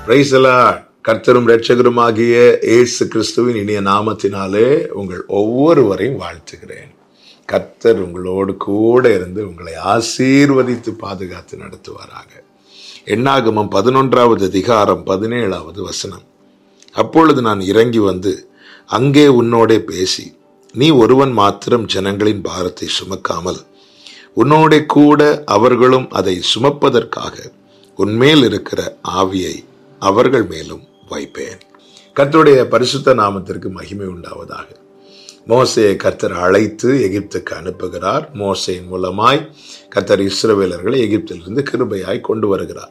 பிரைசலா கர்த்தரும் இரட்சகருமாகிய இயேசு கிறிஸ்துவின் இனிய நாமத்தினாலே உங்கள் ஒவ்வொருவரையும் வாழ்த்துகிறேன் கர்த்தர் உங்களோடு கூட இருந்து உங்களை ஆசீர்வதித்து பாதுகாத்து நடத்துவாராக எண்ணாகமம் பதினொன்றாவது அதிகாரம் பதினேழாவது வசனம் அப்பொழுது நான் இறங்கி வந்து அங்கே உன்னோடே பேசி நீ ஒருவன் மாத்திரம் ஜனங்களின் பாரத்தை சுமக்காமல் உன்னோடே கூட அவர்களும் அதை சுமப்பதற்காக உன்மேல் இருக்கிற ஆவியை அவர்கள் மேலும் வைப்பேன் கர்த்தருடைய பரிசுத்த நாமத்திற்கு மகிமை உண்டாவதாக மோசையை கர்த்தர் அழைத்து எகிப்துக்கு அனுப்புகிறார் மோசையின் மூலமாய் கர்த்தர் இஸ்ரவேலர்களை எகிப்திலிருந்து கிருபையாய் கொண்டு வருகிறார்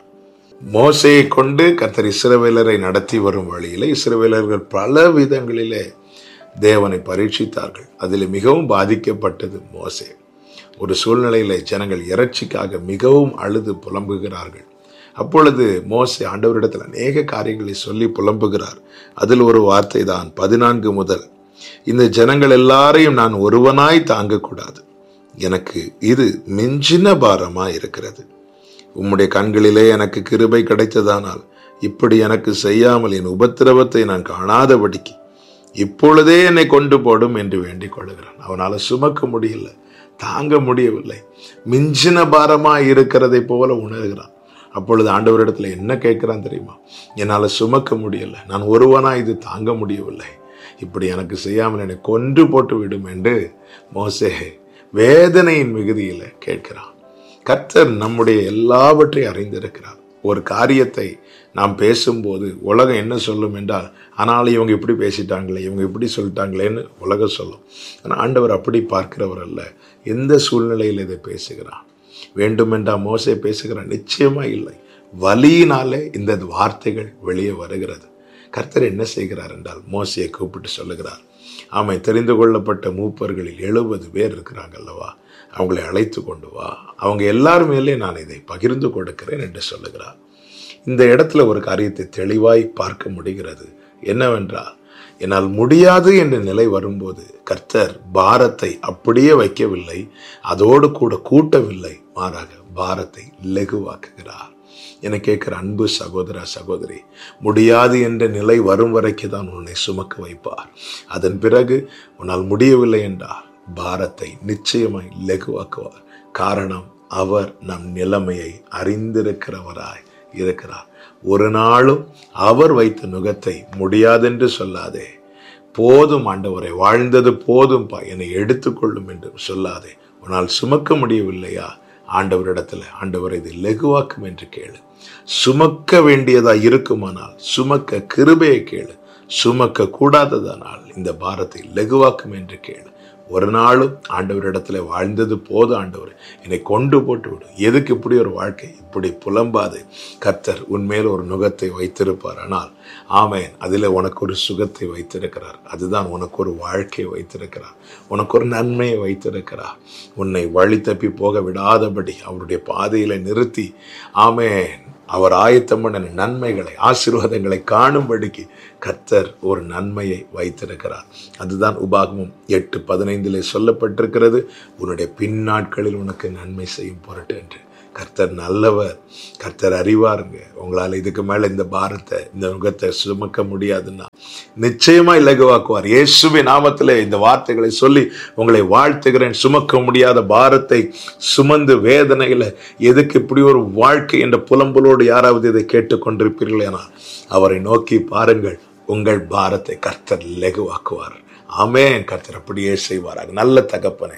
மோசையை கொண்டு கர்த்தர் இஸ்ரவேலரை நடத்தி வரும் வழியிலே இஸ்ரவேலர்கள் பல விதங்களிலே தேவனை பரீட்சித்தார்கள் அதில் மிகவும் பாதிக்கப்பட்டது மோசே ஒரு சூழ்நிலையில ஜனங்கள் இறைச்சிக்காக மிகவும் அழுது புலம்புகிறார்கள் அப்பொழுது மோசே ஆண்டவரிடத்தில் அநேக காரியங்களை சொல்லி புலம்புகிறார் அதில் ஒரு வார்த்தை தான் பதினான்கு முதல் இந்த ஜனங்கள் எல்லாரையும் நான் ஒருவனாய் தாங்கக்கூடாது எனக்கு இது மிஞ்சின பாரமா இருக்கிறது உம்முடைய கண்களிலே எனக்கு கிருபை கிடைத்ததானால் இப்படி எனக்கு செய்யாமல் என் உபத்திரவத்தை நான் காணாதபடிக்கு இப்பொழுதே என்னை கொண்டு போடும் என்று வேண்டிக் கொள்கிறான் அவனால சுமக்க முடியல தாங்க முடியவில்லை மிஞ்சின பாரமா இருக்கிறதை போல உணர்கிறான் அப்பொழுது ஆண்டவரிடத்துல என்ன கேட்கிறான் தெரியுமா என்னால சுமக்க முடியல நான் ஒருவனா இது தாங்க முடியவில்லை இப்படி எனக்கு செய்யாமல் என்னை கொன்று போட்டு விடும் என்று மோசே வேதனையின் மிகுதியில கேட்கிறான் கர்த்தர் நம்முடைய எல்லாவற்றையும் அறிந்திருக்கிறார் ஒரு காரியத்தை நாம் பேசும்போது உலகம் என்ன சொல்லும் என்றால் ஆனாலும் இவங்க இப்படி பேசிட்டாங்களே இவங்க இப்படி சொல்லிட்டாங்களேன்னு உலகம் சொல்லும் ஆனால் ஆண்டவர் அப்படி பார்க்கிறவர் அல்ல எந்த சூழ்நிலையில் இதை பேசுகிறான் வேண்டுமென்றா மோசே பேசுகிறான் நிச்சயமா இல்லை வலியினாலே இந்த வார்த்தைகள் வெளியே வருகிறது கர்த்தர் என்ன செய்கிறார் என்றால் மோசையை கூப்பிட்டு சொல்லுகிறார் ஆமை தெரிந்து கொள்ளப்பட்ட மூப்பர்களில் எழுபது பேர் இருக்கிறாங்க அல்லவா அவங்களை அழைத்து கொண்டு வா அவங்க எல்லார் மேலே நான் இதை பகிர்ந்து கொடுக்கிறேன் என்று சொல்லுகிறார் இந்த இடத்துல ஒரு காரியத்தை தெளிவாய் பார்க்க முடிகிறது என்னவென்றால் என்னால் முடியாது என்ற நிலை வரும்போது கர்த்தர் பாரத்தை அப்படியே வைக்கவில்லை அதோடு கூட கூட்டவில்லை மாறாக பாரத்தை லெகுவாக்குகிறார் என கேட்கிற அன்பு சகோதர சகோதரி முடியாது என்ற நிலை வரும் வரைக்கும் தான் உன்னை சுமக்க வைப்பார் அதன் பிறகு உன்னால் முடியவில்லை என்றால் பாரத்தை நிச்சயமாய் லெகுவாக்குவார் காரணம் அவர் நம் நிலைமையை அறிந்திருக்கிறவராய் இருக்கிறார் ஒரு நாளும் அவர் வைத்த நுகத்தை முடியாதென்று சொல்லாதே போதும் ஆண்டவரை வாழ்ந்தது போதும் பா என்னை எடுத்துக்கொள்ளும் என்று சொல்லாதே உன்னால் சுமக்க முடியவில்லையா ஆண்டவரிடத்துல ஆண்டவர் இதை லெகுவாக்கும் என்று கேளு சுமக்க வேண்டியதா இருக்குமானால் சுமக்க கிருபையை கேளு சுமக்க கூடாததானால் இந்த பாரத்தை லெகுவாக்கும் என்று கேளு ஒரு நாளும் ஆண்டவரிடத்துல வாழ்ந்தது போதும் ஆண்டவர் என்னை கொண்டு போட்டு விடு எதுக்கு இப்படி ஒரு வாழ்க்கை இப்படி புலம்பாது கர்த்தர் உன்மேல் ஒரு நுகத்தை வைத்திருப்பார் ஆனால் ஆமேன் அதில் உனக்கு ஒரு சுகத்தை வைத்திருக்கிறார் அதுதான் உனக்கு ஒரு வாழ்க்கையை வைத்திருக்கிறார் உனக்கு ஒரு நன்மையை வைத்திருக்கிறார் உன்னை வழி தப்பி போக விடாதபடி அவருடைய பாதையில நிறுத்தி ஆமேன் அவர் ஆயத்தம் பண்ண நன்மைகளை ஆசீர்வாதங்களை காணும்படிக்கு கர்த்தர் ஒரு நன்மையை வைத்திருக்கிறார் அதுதான் உபாகமும் எட்டு பதினைந்திலே சொல்லப்பட்டிருக்கிறது உன்னுடைய பின்னாட்களில் உனக்கு நன்மை செய்யும் பொருட்டு என்று கர்த்தர் நல்லவர் கர்த்தர் அறிவாருங்க உங்களால் இதுக்கு மேலே இந்த பாரத்தை இந்த முகத்தை சுமக்க முடியாதுன்னா நிச்சயமா இலகுவாக்குவார் இயேசுவி நாமத்திலே இந்த வார்த்தைகளை சொல்லி உங்களை வாழ்த்துகிறேன் சுமக்க முடியாத பாரத்தை சுமந்து வேதனையில எதுக்கு இப்படி ஒரு வாழ்க்கை என்ற புலம்பலோடு யாராவது இதை கேட்டுக்கொண்டிருப்பீர்கள் என அவரை நோக்கி பாருங்கள் உங்கள் பாரத்தை கர்த்தர் லெகுவாக்குவார் ஆமேன் கர்த்தர் அப்படியே செய்வாராக நல்ல தகப்பனே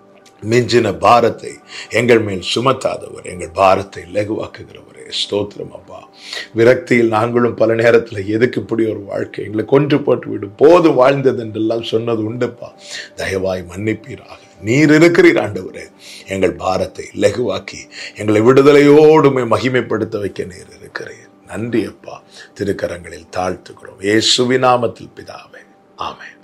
மிஞ்சின பாரத்தை எங்கள் மேல் சுமத்தாதவர் எங்கள் பாரத்தை லகுவாக்குகிறவரே ஸ்தோத்திரம் அப்பா விரக்தியில் நாங்களும் பல நேரத்தில் எதுக்கு இப்படி ஒரு வாழ்க்கை எங்களை கொன்று போட்டு விடும் போதும் வாழ்ந்தது என்றெல்லாம் சொன்னது உண்டுப்பா தயவாய் மன்னிப்பீராக நீர் இருக்கிறீர் ஆண்டவரே எங்கள் பாரத்தை லகுவாக்கி எங்களை விடுதலையோடுமே மகிமைப்படுத்த வைக்க நீர் இருக்கிறீர் நன்றி அப்பா திருக்கரங்களில் தாழ்த்துக்கிறோம் ஏசுவி நாமத்தில் பிதாவே ஆமென்